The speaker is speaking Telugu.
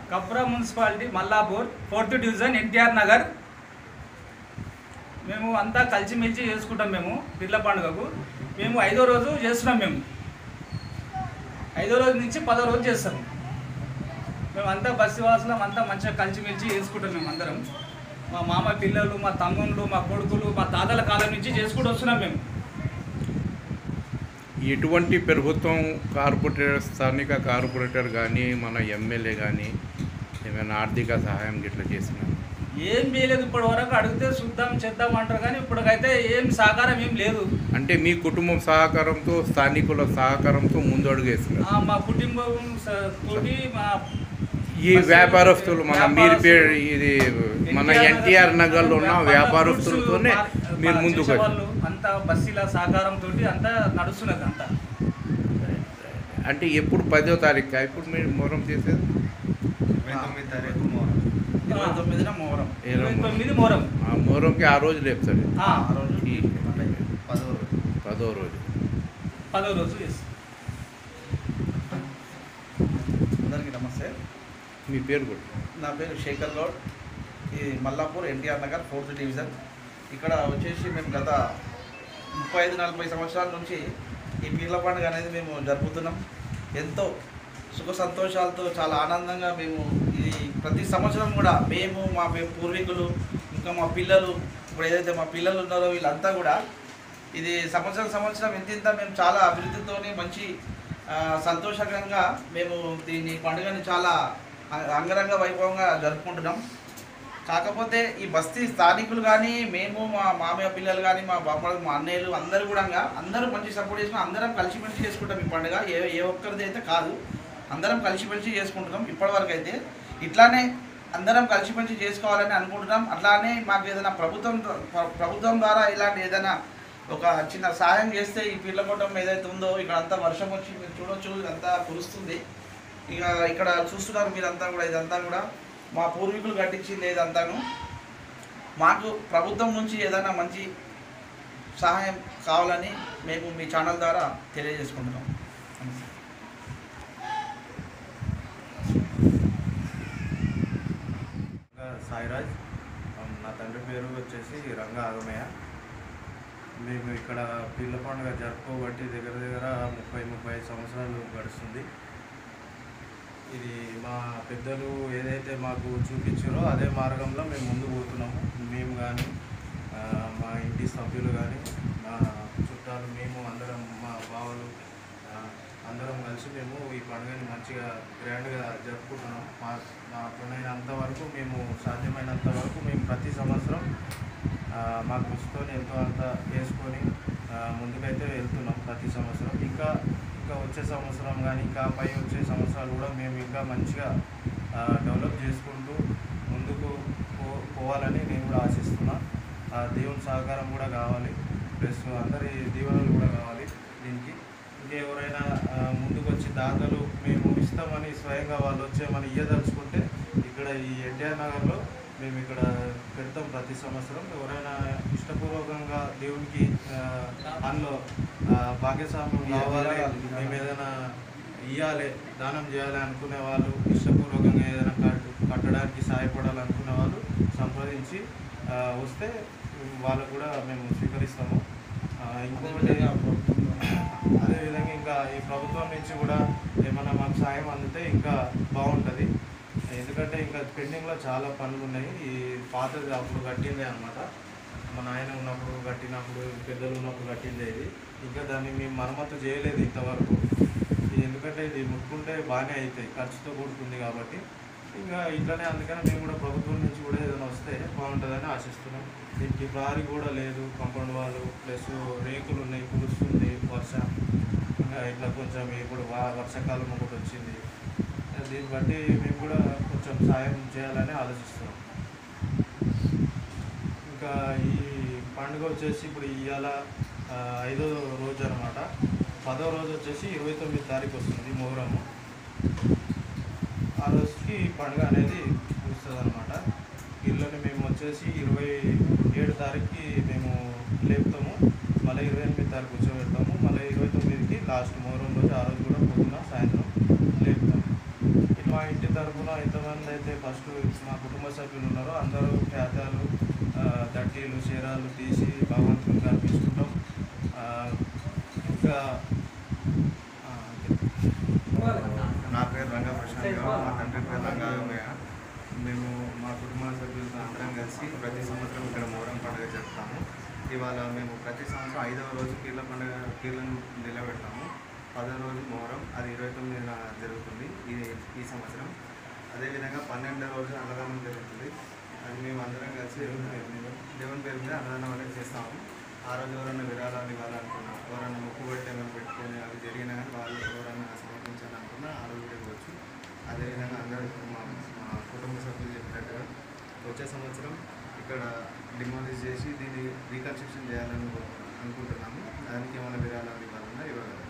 కప్రా municipality Mallapur fourth division NTR Nagar మేము అంతా కలిసిమెలిసి చేసుకుంటాం మేము పిర్ల పండుగకు మేము ఐదో రోజు చేస్తున్నాం మేము ఐదో రోజు నుంచి పదో రోజు చేస్తాం మేము అంతా బస్సు వాసులం అంతా మంచిగా కలిసిమెలిసి చేసుకుంటాం మేము అందరం మా మామ పిల్లలు మా తమ్ముళ్ళు మా కొడుకులు మా తాతల కాలం నుంచి చేసుకుంటూ వస్తున్నాం మేము ఎటువంటి ప్రభుత్వం కార్పొరేటర్ స్థానిక కార్పొరేటర్ కానీ మన ఎమ్మెల్యే కానీ ఏమైనా ఆర్థిక సహాయం గిట్లా చేసిన ఏం చేయలేదు ఇప్పటి వరకు అడిగితే చూద్దాం చేద్దాం అంటారు కానీ ఇప్పటికైతే ఏం సహకారం ఏం లేదు అంటే మీ కుటుంబం సహకారంతో స్థానికుల సహకారంతో ముందు అడుగు వేస్తున్నారు ఆ, మా కుటుంబం స- తోటి మా ఈ వ్యాపారస్తులు మన మీరు పేరు ఇది మన ఎన్టీఆర్ నగర్లో ఉన్న వ్యాపారస్తులతోనే మీరు ముందుకు వచ్చారు. వాళ్ళు అంతా బస్సీల సహకారంతో అంతా నడుస్తున్నది అంతా అంటే ఎప్పుడు పదో తారీఖు ఇప్పుడు మీరు మొహరం చేసేది ఇరవై తొమ్మిది తారీఖు మోహరం ఇరవై తొమ్మిదిన మొహరం ఇరవై తొమ్మిది మొరం ఆ మొహరంకి ఆ రోజు లేపుతారు ఆ, ఆ రోజు ఈ పదో రోజు పదో రోజు పదో రోజు చేస్తాం అందరికీ నమస్తే మీ పేరు కూడా నా పేరు శేఖర్ గౌడ్ ఈ మల్లాపూర్ ఎన్టీఆర్ నగర్ ఫోర్త్ డివిజన్ ఇక్కడ వచ్చేసి మేము గత ముప్పై ఐదు నలభై సంవత్సరాల నుంచి ఈ పీర్ల పండుగ అనేది మేము జరుపుతున్నాం ఎంతో సుఖ సంతోషాలతో చాలా ఆనందంగా మేము ఇది ప్రతి సంవత్సరం కూడా మేము మా పే- పూర్వీకులు ఇంకా మా పిల్లలు ఇప్పుడు ఏదైతే మా పిల్లలు ఉన్నారో వీళ్ళంతా కూడా ఇది సంవత్సరం సంవత్సరం ఇంత ఇంత మేము చాలా అభివృద్ధితోని మంచి ఆ, సంతోషకరంగా మేము దీన్ని పండుగని చాలా అ- అంగరంగ వైభవంగా జరుపుకుంటున్నాం కాకపోతే ఈ బస్తీ స్థానికులు కానీ మేము మా మామయ్య పిల్లలు కానీ మా బాబాలు మా అన్నయ్యలు అందరూ కూడా అందరూ మంచి సపోర్ట్ చేసుకుని అందరం కలిసిమెలిసి చేసుకుంటాం ఈ పండుగ ఏ ఏ ఒక్కరిది అయితే కాదు అందరం కలిసిమెలిసి చేసుకుంటున్నాం ఇప్పటివరకు అయితే ఇట్లానే అందరం కలిసిమెలిసి చేసుకోవాలని అనుకుంటున్నాం అట్లానే మాకు ఏదైనా ప్రభుత్వం ప్ర- ప్రభుత్వం ద్వారా ఇలాంటి ఏదైనా ఒక చిన్న సహాయం చేస్తే ఈ పిల్లకొట్టం ఏదైతే ఉందో ఇక్కడ అంతా వర్షం వచ్చి మీరు చూడొచ్చు ఇదంతా కురుస్తుంది ఇక ఇక్కడ చూస్తున్నారు మీరంతా కూడా ఇదంతా కూడా మా పూర్వీకులు కట్టించింది ఇదంతాను మాకు ప్రభుత్వం నుంచి ఏదైనా మంచి సహాయం కావాలని మేము మీ ఛానల్ ద్వారా తెలియజేసుకుంటున్నాం నమస్తే. ఇంకా సాయిరాజ్ ఆ, నా తండ్రి పేరు వచ్చేసి రంగా ఆగమయ్య మేము ఇక్కడ పిల్ల పండుగ జరుపుకోబట్టి దగ్గర దగ్గర ముప్పై ముప్పై ఐదు సంవత్సరాలు గడుస్తుంది ఇది మా పెద్దలు ఏదైతే మాకు చూపించారో అదే మార్గంలో మేము ముందు పోతున్నాము మేము కానీ మా ఇంటి సభ్యులు కానీ మా చుట్టాలు మేము అందరం మా బావలు ఆ, అందరం కలిసి మేము ఈ పండుగని మంచిగా గ్రాండ్గా జరుపుకుంటున్నాం మా మాకున్నైనంత వరకు మేము సాధ్యమైనంత వరకు మేము ప్రతి సంవత్సరం ఆ, మా కృషితో ఎంతో అంత వేసుకొని ఆ, ముందుకైతే వెళ్తున్నాం ప్రతి సంవత్సరం ఇంకా ఇంకా వచ్చే సంవత్సరం కానీ ఇంకా పై వచ్చే సంవత్సరాలు కూడా మేము ఇంకా మంచిగా ఆ, డెవలప్ చేసుకుంటూ ముందుకు పో పోవాలని నేను కూడా ఆశిస్తున్నా ఆ దేవుని సహకారం కూడా కావాలి ప్లస్ అందరి దీవెనలు కూడా కావాలి దీనికి ఇంకెవరైనా ఆ, ముందుకు వచ్చి దాతలు మేము ఇస్తామని స్వయంగా వాళ్ళు వచ్చేమని ఇయ్యదలుచుకుంటే ఇక్కడ ఈ ఎన్టీఆర్ నగర్లో మేము ఇక్కడ పెడతాం ప్రతి సంవత్సరం ఎవరైనా ఇష్టపూర్వకంగా దేవునికి ఆ, అందులో ఆ, భాగ్యస్వామ్యం కావాలి మేము ఏదైనా ఇవ్వాలి దానం చేయాలి అనుకునే వాళ్ళు ఇష్టపూర్వకంగా ఏదైనా కట్టు కట్టడానికి సహాయపడాలనుకునే వాళ్ళు సంప్రదించి ఆ, వస్తే వాళ్ళు కూడా మేము స్వీకరిస్తాము ఆ, ఇంకొకటి అదేవిధంగా ఇంకా ఈ ప్రభుత్వం నుంచి కూడా ఏమైనా మాకు సాయం అందితే ఇంకా బాగుంటుంది ఎందుకంటే ఇంకా పెండింగ్లో చాలా పనులు ఉన్నాయి ఈ పాతది అప్పుడు కట్టిందే అనమాట మా నాయన ఉన్నప్పుడు కట్టినప్పుడు పెద్దలు ఉన్నప్పుడు కట్టిందే ఇది ఇంకా దాన్ని మేము మరమ్మతు చేయలేదు ఇంతవరకు ఇది ఎందుకంటే ఇది ముట్టుకుంటే బాగానే అవుతాయి ఖర్చుతో కూడుకుంది కాబట్టి ఇంకా ఇట్లానే అందుకని మేము కూడా ప్రభుత్వం నుంచి కూడా ఏదైనా వస్తే బాగుంటుందని ఆశిస్తున్నాం దీనికి ప్రహరీ కూడా లేదు కాంపౌండ్ వాళ్ళు ప్లస్ రేకులు ఉన్నాయి కురుస్తుంది వర్షం ఇంకా ఇట్లా కొంచెం ఇప్పుడు వా- వర్షాకాలం ఒకటి వచ్చింది దీన్ని బట్టి మేము కూడా కొంచెం సాయం చేయాలని ఆలోచిస్తున్నాం ఇంకా ఈ పండుగ వచ్చేసి ఇప్పుడు ఇవాళ ఆ, ఐదో రోజు అనమాట పదో రోజు వచ్చేసి ఇరవై తొమ్మిది తారీఖు వస్తుంది మొహరము ఆ రోజుకి పండుగ అనేది వస్తుంది అనమాట పిల్లల్ని మేము వచ్చేసి ఇరవై ఏడు తారీఖుకి మేము లేపుతాము మళ్ళీ ఇరవై ఎనిమిది తారీఖు కూర్చోబెడతాము మళ్ళీ ఇరవై తొమ్మిదికి లాస్ట్ మొహరం రోజు ఆ రోజు కూడా పొద్దున సాయంత్రం లేపుతాము ఇట్లా మా ఇంటి తరఫున ఎంతమంది అయితే ఫస్ట్ మా కుటుంబ సభ్యులు ఉన్నారో అందరూ ఖాతాలు ఆ, దట్టీలు చీరాలు తీసి భగవంతుని కనిపిస్తుంటాం ఆ, ఇంకా ఆ, నా పేరు రంగా ప్రశాంత్ గౌడ్ మా తండ్రి పేరు రంగాగమయ్య మేము మా కుటుంబ సభ్యులతో అందరం కలిసి ప్రతి సంవత్సరం ఇక్కడ మొహరం పండుగ జరుపుతాము ఇవాళ మేము ప్రతి సంవత్సరం ఐదవ రోజు పీర్ల పండుగ పీర్లను నిలబెడతాము పదవ రోజు మొహరం అది ఇరవై తొమ్మిదిన జరుగుతుంది ఇది ఈ సంవత్సరం అదేవిధంగా పన్నెండవ రోజు అన్నదానం జరుగుతుంది అది మేము అందరం కలిసి దేవుని పేరు మీద దేవుని పేరు మీద అన్నదానం అనేది చేస్తాము ఆ రోజు ఎవరైనా విరాళాలు ఇవ్వాలనుకున్నా ఎవరైనా మొక్కుబట్టి ఏమైనా పెట్టుకొని అవి జరిగినా కానీ వాళ్ళు ఎవరైనా సమర్పించాలనుకున్నా ఆ రోజు కూడా ఇవ్వచ్చు అదేవిధంగా అందరూ మా మా కుటుంబ సభ్యులు చెప్పినట్టుగా వచ్చే సంవత్సరం ఇక్కడ డిమాలిష్ చేసి దీన్ని రీకన్స్ట్రక్షన్ చేయాలని అనుకుంటున్నాము దానికి ఏమైనా విరాళాలు ఇవ్వాలన్నా ఇవ్వగలరు